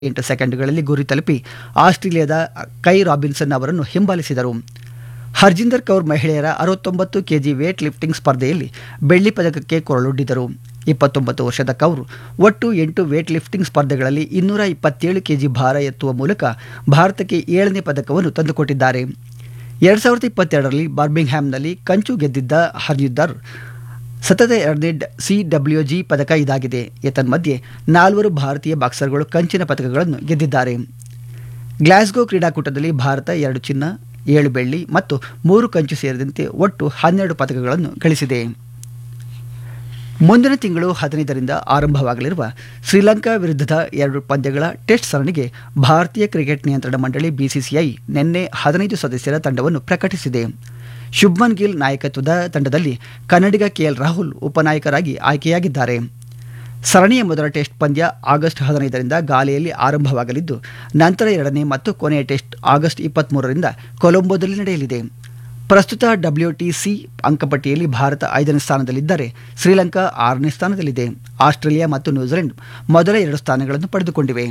ಎಂಟು ಸೆಕೆಂಡ್ಗಳಲ್ಲಿ ಗುರಿ ತಲುಪಿ ಆಸ್ಟ್ರೇಲಿಯಾದ ಕೈ ರಾಬಿನ್ಸನ್ ಅವರನ್ನು ಹಿಂಬಾಲಿಸಿದರು ಹರ್ಜಿಂದರ್ ಕೌರ್ ಮಹಿಳೆಯರ ಅರವತ್ತೊಂಬತ್ತು ಕೆಜಿ ವೇಟ್ ಲಿಫ್ಟಿಂಗ್ ಸ್ಪರ್ಧೆಯಲ್ಲಿ ಬೆಳ್ಳಿ ಪದಕಕ್ಕೆ ಕೊರಳೊಡ್ಡಿದರು ಇಪ್ಪತ್ತೊಂಬತ್ತು ವರ್ಷದ ಕೌರ್ ಒಟ್ಟು ಎಂಟು ವೇಟ್ ಲಿಫ್ಟಿಂಗ್ ಸ್ಪರ್ಧೆಗಳಲ್ಲಿ ಇನ್ನೂರ ಇಪ್ಪತ್ತೇಳು ಕೆಜಿ ಭಾರ ಎತ್ತುವ ಮೂಲಕ ಭಾರತಕ್ಕೆ ಏಳನೇ ಪದಕವನ್ನು ತಂದುಕೊಟ್ಟಿದ್ದಾರೆ ಎರಡು ಸಾವಿರದ ಇಪ್ಪತ್ತೆರಡರಲ್ಲಿ ಬರ್ಮಿಂಗ್ಹ್ಯಾಮ್ನಲ್ಲಿ ಕಂಚು ಗೆದ್ದಿದ್ದ ಹರ್ಜಿಂದರ್ ಸತತ ಎರಡನೇ ಸಿ ಡಬ್ಲ್ಯೂ ಜಿ ಪದಕ ಇದಾಗಿದೆ ಏತನ್ಮಧ್ಯೆ ನಾಲ್ವರು ಭಾರತೀಯ ಬಾಕ್ಸರ್ಗಳು ಕಂಚಿನ ಪದಕಗಳನ್ನು ಗೆದ್ದಿದ್ದಾರೆ ಗ್ಲಾಸ್ಗೋ ಕ್ರೀಡಾಕೂಟದಲ್ಲಿ ಭಾರತ ಎರಡು ಚಿನ್ನ ಏಳು ಬೆಳ್ಳಿ ಮತ್ತು ಮೂರು ಕಂಚು ಸೇರಿದಂತೆ ಒಟ್ಟು ಹನ್ನೆರಡು ಪದಕಗಳನ್ನು ಗಳಿಸಿದೆ ಮುಂದಿನ ತಿಂಗಳು ಹದಿನೈದರಿಂದ ಆರಂಭವಾಗಲಿರುವ ಶ್ರೀಲಂಕಾ ವಿರುದ್ಧದ ಎರಡು ಪಂದ್ಯಗಳ ಟೆಸ್ಟ್ ಸರಣಿಗೆ ಭಾರತೀಯ ಕ್ರಿಕೆಟ್ ನಿಯಂತ್ರಣ ಮಂಡಳಿ ಬಿಸಿಸಿಐ ನಿನ್ನೆ ಹದಿನೈದು ಸದಸ್ಯರ ತಂಡವನ್ನು ಪ್ರಕಟಿಸಿದೆ ಶುಭ್ಮನ್ ಗಿಲ್ ನಾಯಕತ್ವದ ತಂಡದಲ್ಲಿ ಕನ್ನಡಿಗ ಕೆಎಲ್ ರಾಹುಲ್ ಉಪನಾಯಕರಾಗಿ ಆಯ್ಕೆಯಾಗಿದ್ದಾರೆ ಸರಣಿಯ ಮೊದಲ ಟೆಸ್ಟ್ ಪಂದ್ಯ ಆಗಸ್ಟ್ ಹದಿನೈದರಿಂದ ಗಾಲೆಯಲ್ಲಿ ಆರಂಭವಾಗಲಿದ್ದು ನಂತರ ಎರಡನೇ ಮತ್ತು ಕೊನೆಯ ಟೆಸ್ಟ್ ಆಗಸ್ಟ್ ಇಪ್ಪತ್ತ್ಮೂರರಿಂದ ಕೊಲಂಬೋದಲ್ಲಿ ನಡೆಯಲಿದೆ ಪ್ರಸ್ತುತ ಡಬ್ಲ್ಯೂಟಿಸಿ ಅಂಕಪಟ್ಟಿಯಲ್ಲಿ ಭಾರತ ಐದನೇ ಸ್ಥಾನದಲ್ಲಿದ್ದರೆ ಶ್ರೀಲಂಕಾ ಆರನೇ ಸ್ಥಾನದಲ್ಲಿದೆ ಆಸ್ಟ್ರೇಲಿಯಾ ಮತ್ತು ನ್ಯೂಜಿಲೆಂಡ್ ಮೊದಲ ಎರಡು ಸ್ಥಾನಗಳನ್ನು ಪಡೆದುಕೊಂಡಿವೆ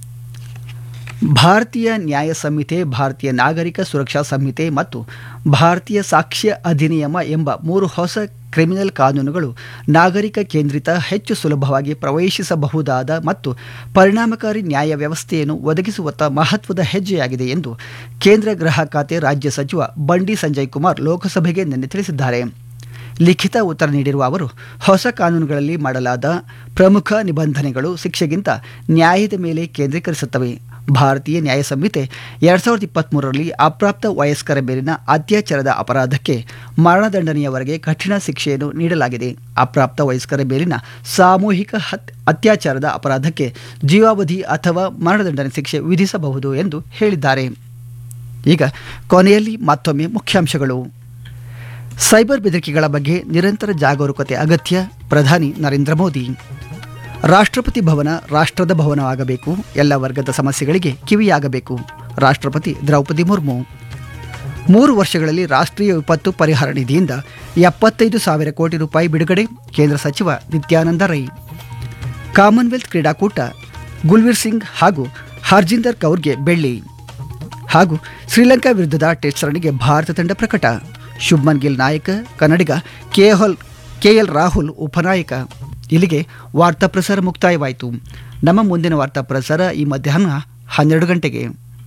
ಭಾರತೀಯ ನ್ಯಾಯ ಸಂಹಿತೆ ಭಾರತೀಯ ನಾಗರಿಕ ಸುರಕ್ಷಾ ಸಂಹಿತೆ ಮತ್ತು ಭಾರತೀಯ ಸಾಕ್ಷ್ಯ ಅಧಿನಿಯಮ ಎಂಬ ಮೂರು ಹೊಸ ಕ್ರಿಮಿನಲ್ ಕಾನೂನುಗಳು ನಾಗರಿಕ ಕೇಂದ್ರಿತ ಹೆಚ್ಚು ಸುಲಭವಾಗಿ ಪ್ರವೇಶಿಸಬಹುದಾದ ಮತ್ತು ಪರಿಣಾಮಕಾರಿ ನ್ಯಾಯ ವ್ಯವಸ್ಥೆಯನ್ನು ಒದಗಿಸುವತ್ತ ಮಹತ್ವದ ಹೆಜ್ಜೆಯಾಗಿದೆ ಎಂದು ಕೇಂದ್ರ ಗೃಹ ಖಾತೆ ರಾಜ್ಯ ಸಚಿವ ಬಂಡಿ ಸಂಜಯ್ ಕುಮಾರ್ ಲೋಕಸಭೆಗೆ ನಿನ್ನೆ ತಿಳಿಸಿದ್ದಾರೆ ಲಿಖಿತ ಉತ್ತರ ನೀಡಿರುವ ಅವರು ಹೊಸ ಕಾನೂನುಗಳಲ್ಲಿ ಮಾಡಲಾದ ಪ್ರಮುಖ ನಿಬಂಧನೆಗಳು ಶಿಕ್ಷೆಗಿಂತ ನ್ಯಾಯದ ಮೇಲೆ ಕೇಂದ್ರೀಕರಿಸುತ್ತವೆ ಭಾರತೀಯ ನ್ಯಾಯ ಸಂಹಿತೆ ಎರಡ್ ಸಾವಿರದ ಇಪ್ಪತ್ತ್ಮೂರರಲ್ಲಿ ಅಪ್ರಾಪ್ತ ವಯಸ್ಕರ ಮೇಲಿನ ಅತ್ಯಾಚಾರದ ಅಪರಾಧಕ್ಕೆ ಮರಣದಂಡನೆಯವರೆಗೆ ಕಠಿಣ ಶಿಕ್ಷೆಯನ್ನು ನೀಡಲಾಗಿದೆ ಅಪ್ರಾಪ್ತ ವಯಸ್ಕರ ಮೇಲಿನ ಸಾಮೂಹಿಕ ಹತ್ ಅತ್ಯಾಚಾರದ ಅಪರಾಧಕ್ಕೆ ಜೀವಾವಧಿ ಅಥವಾ ಮರಣದಂಡನೆ ಶಿಕ್ಷೆ ವಿಧಿಸಬಹುದು ಎಂದು ಹೇಳಿದ್ದಾರೆ ಈಗ ಕೊನೆಯಲ್ಲಿ ಮತ್ತೊಮ್ಮೆ ಮುಖ್ಯಾಂಶಗಳು ಸೈಬರ್ ಬೆದರಿಕೆಗಳ ಬಗ್ಗೆ ನಿರಂತರ ಜಾಗರೂಕತೆ ಅಗತ್ಯ ಪ್ರಧಾನಿ ನರೇಂದ್ರ ಮೋದಿ ರಾಷ್ಟ್ರಪತಿ ಭವನ ರಾಷ್ಟ್ರದ ಭವನವಾಗಬೇಕು ಎಲ್ಲ ವರ್ಗದ ಸಮಸ್ಯೆಗಳಿಗೆ ಕಿವಿಯಾಗಬೇಕು ರಾಷ್ಟ್ರಪತಿ ದ್ರೌಪದಿ ಮುರ್ಮು ಮೂರು ವರ್ಷಗಳಲ್ಲಿ ರಾಷ್ಟ್ರೀಯ ವಿಪತ್ತು ಪರಿಹಾರ ನಿಧಿಯಿಂದ ಎಪ್ಪತ್ತೈದು ಸಾವಿರ ಕೋಟಿ ರೂಪಾಯಿ ಬಿಡುಗಡೆ ಕೇಂದ್ರ ಸಚಿವ ನಿತ್ಯಾನಂದ ರೈ ಕಾಮನ್ವೆಲ್ತ್ ಕ್ರೀಡಾಕೂಟ ಗುಲ್ವೀರ್ ಸಿಂಗ್ ಹಾಗೂ ಹರ್ಜಿಂದರ್ ಕೌರ್ಗೆ ಬೆಳ್ಳಿ ಹಾಗೂ ಶ್ರೀಲಂಕಾ ವಿರುದ್ಧದ ಟೆಸ್ಟ್ ಸರಣಿಗೆ ಭಾರತ ತಂಡ ಪ್ರಕಟ ಶುಭ್ಮನ್ ಗಿಲ್ ನಾಯಕ ಕನ್ನಡಿಗ ಕೆಎಲ್ ಕೆಎಲ್ ರಾಹುಲ್ ಉಪನಾಯಕ ಇಲ್ಲಿಗೆ ವಾರ್ತಾ ಪ್ರಸಾರ ಮುಕ್ತಾಯವಾಯಿತು ನಮ್ಮ ಮುಂದಿನ ವಾರ್ತಾ ಪ್ರಸಾರ ಈ ಮಧ್ಯಾಹ್ನ ಹನ್ನೆರಡು ಗಂಟೆಗೆ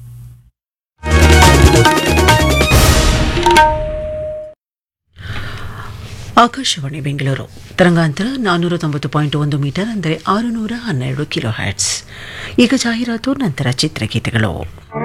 ಆಕಾಶವಾಣಿ ಬೆಂಗಳೂರು ತರಂಗಾಂತರ ನಾನ್ನೂರ ತೊಂಬತ್ತು ಪಾಯಿಂಟ್ ಒಂದು ಮೀಟರ್ ಅಂದರೆ ಆರುನೂರ ಹನ್ನೆರಡು ಕಿಲೋ ಹ್ಯಾಟ್ಸ್ ಈಗ ಜಾಹೀರಾತು ನಂತರ ಚಿತ್ರಗೀತೆಗಳು